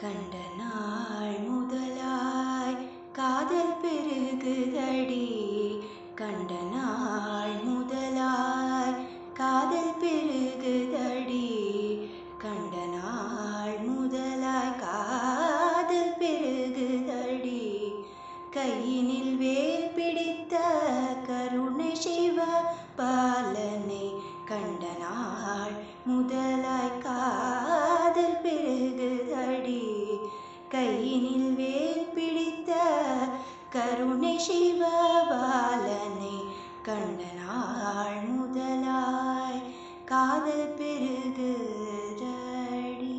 கண்ட நாள் முதலாய் காதல் பெருகுதடி கண்ட நாள் முதலாய் காதல் பெருகுதடி கண்ட நாள் முதலாய் காதல் பெருகுதடி கையினில் வேல் பிடித்த கருணை சிவ பாலனை கண்ட நாள் முதலாய் காதல் பெருகுதடி கையினில் வேல் பிடித்த கருணை சிவ பாலனை கண்ட நாள் முதலாய் காதல் பெருகுதடி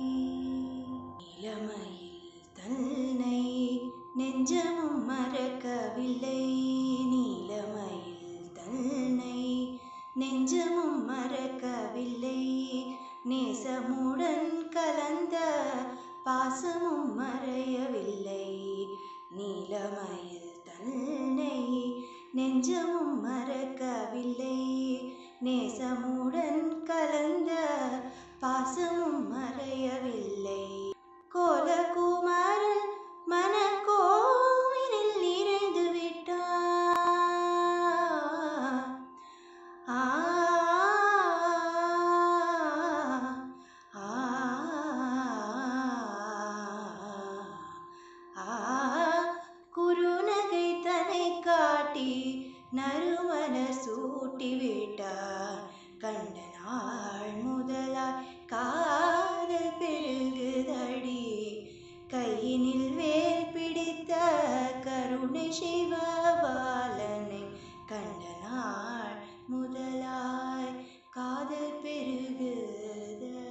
இளமையில் தன்னை நெஞ்சமும் மறக்கவில்லை நீலமையில் தன்னை நெஞ்சமும் மறக்கவில்லை நேசமுடன் கலந்த பாசமும் மறையவில்லை நீலமையில் தன்னை நெஞ்சமும் மறக்கவில்லை நேசமுடன் கலந்த பாசமும் மறையவில்லை கோலகுமாரன் மனக்கோவிலில் நிறைந்து விட்டான் ஆ ஆ ஆ குறுநகை தனை காட்டி நறுமண சூட்டி விட்டார் கண்ட நாள் முதலாய் காதல் பெருகுதடி கையினில் வேல் பிடித்த கருணை சிவபாலனை கண்ட நாள் முதலாய் காதல் பெருகுதடி